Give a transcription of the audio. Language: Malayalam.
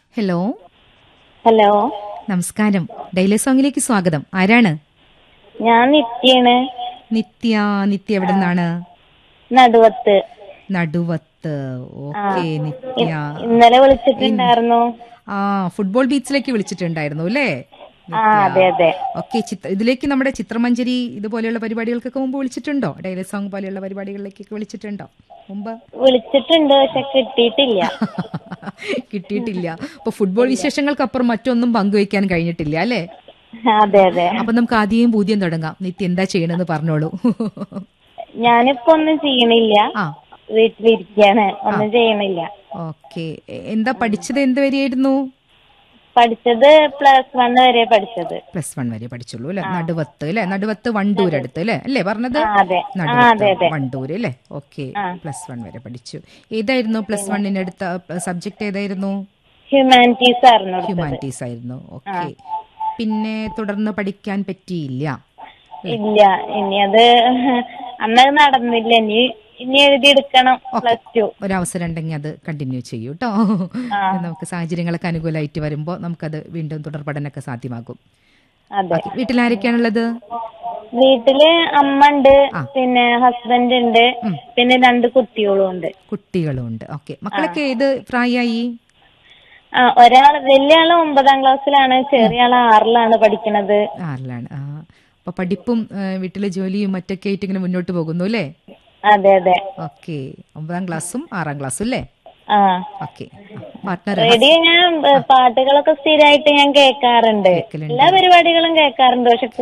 ഹലോ ഹലോ നമസ്കാരം ഡെയിലി സോങ്ങിലേക്ക് സ്വാഗതം ആരാണ് ഞാൻ നിത്യാണ് നിത്യ നിത്യ എവിടെ നിന്നാണ് നടുവത്ത് നടുവത്ത് ഓക്കെ നിത്യ ഇന്നലെ വിളിച്ചിട്ടുണ്ടായിരുന്നു ആ ഫുട്ബോൾ ബീച്ചിലേക്ക് വിളിച്ചിട്ടുണ്ടായിരുന്നു അല്ലേ ആ അതെ അതെ ഓക്കെ ചിത്ര ഇതിലേക്ക് നമ്മുടെ ചിത്രമഞ്ജരി ഇതുപോലെയുള്ള പരിപാടികൾക്കൊക്കെ മുമ്പ് വിളിച്ചിട്ടുണ്ടോ ഡെയിലി സോങ് പോലെയുള്ള പരിപാടികളിലേക്കൊക്കെ വിളിച്ചിട്ടുണ്ടോ മുമ്പ് വിളിച്ചിട്ടുണ്ട് പക്ഷെ കിട്ടിയിട്ടില്ല കിട്ടിയിട്ടില്ല അപ്പൊ ഫുട്ബോൾ വിശേഷങ്ങൾക്കപ്പുറം മറ്റൊന്നും പങ്കുവയ്ക്കാൻ കഴിഞ്ഞിട്ടില്ല അല്ലേ അതെ അതെ അപ്പൊ നമുക്ക് ആദ്യം പൂജ്യം തുടങ്ങാം നിത്യ എന്താ ചെയ്യണമെന്ന് പറഞ്ഞോളൂ ഞാനിപ്പോ ഒന്നും ചെയ്യണില്ല ആ വീട്ടിലിരിക്കാണ് ഒന്നും ചെയ്യണില്ല ഓക്കെ എന്താ പഠിച്ചത് എന്ത് വരെയായിരുന്നു പഠിച്ചത് പ്ലസ് വൺ വരെ പഠിച്ചത് പ്ലസ് വൺ വരെ പഠിച്ചുള്ളൂ അല്ലെ നടുവത്ത് അല്ലെ നടുവത്ത് വണ്ടൂർ അടുത്ത് അല്ലെ അല്ലേ പറഞ്ഞത് ആ അതെ ആ അതെ നടുവത്ത് അതെ വണ്ടൂര് അല്ലേ ഓക്കെ പ്ലസ് വൺ വരെ പഠിച്ചു ഏതായിരുന്നു പ്ലസ് വണ്ണിന് അടുത്ത സബ്ജക്ട് ഏതായിരുന്നു ഹ്യൂമാനിറ്റീസ് ആയിരുന്നു എടുത്തത്. ഹ്യൂമാനിറ്റീസ് ആയിരുന്നു ഓക്കെ പിന്നെ തുടർന്ന് പഠിക്കാൻ പറ്റിയില്ല ഇല്ല ഇനി അത് അന്നത് നടന്നില്ല ഇനി ഇനി എഴുതിയെടുക്കണം പ്ലസ് ടു ഒരവസരം ഉണ്ടെങ്കിൽ അത് കണ്ടിന്യൂ ചെയ്യൂ കേട്ടോ നമുക്ക് സാഹചര്യങ്ങളൊക്കെ അനുകൂലമായിട്ട് വരുമ്പോൾ നമുക്കത് വീണ്ടും തുടർ പഠനമൊക്കെ സാധ്യമാകും അതെ ഓക്കേ. വീട്ടിലാരൊക്കെയാണുള്ളത് വീട്ടില് അമ്മ ഉണ്ട് പിന്നെ ഹസ്ബൻഡ് ഉണ്ട് പിന്നെ രണ്ട് കുട്ടികളും ഉണ്ട് കുട്ടികളും ഉണ്ട് ഓക്കെ മക്കളൊക്കെ ഏത് പ്രായമായി ആ ഒരാൾ വലിയ ആള് ഒമ്പതാം ക്ലാസ്സിലാണ് ചെറിയ ആള് ആറിലാണ് പഠിക്കണത് ആറിലാണ് ആ അപ്പൊ പഠിപ്പും ആ, വീട്ടിലെ ജോലിയും മറ്റൊക്കെ ആയിട്ട് ഇങ്ങനെ മുന്നോട്ട് പോകുന്നു അല്ലേ അതെ അതെ ഓക്കെ ഒമ്പതാം ക്ലാസ്സും ആറാം ക്ലാസ്സും അല്ലേ ആ ഓക്കെ പാർട്ട്ണർ റേഡിയോ ഞാൻ ഏ, പാട്ടുകളൊക്കെ സ്ഥിരമായിട്ട് ഞാൻ കേൾക്കാറുണ്ട് കേൾക്കലുണ്ട്. എല്ലാ പരിപാടികളും കേൾക്കാറുണ്ട് പക്ഷെ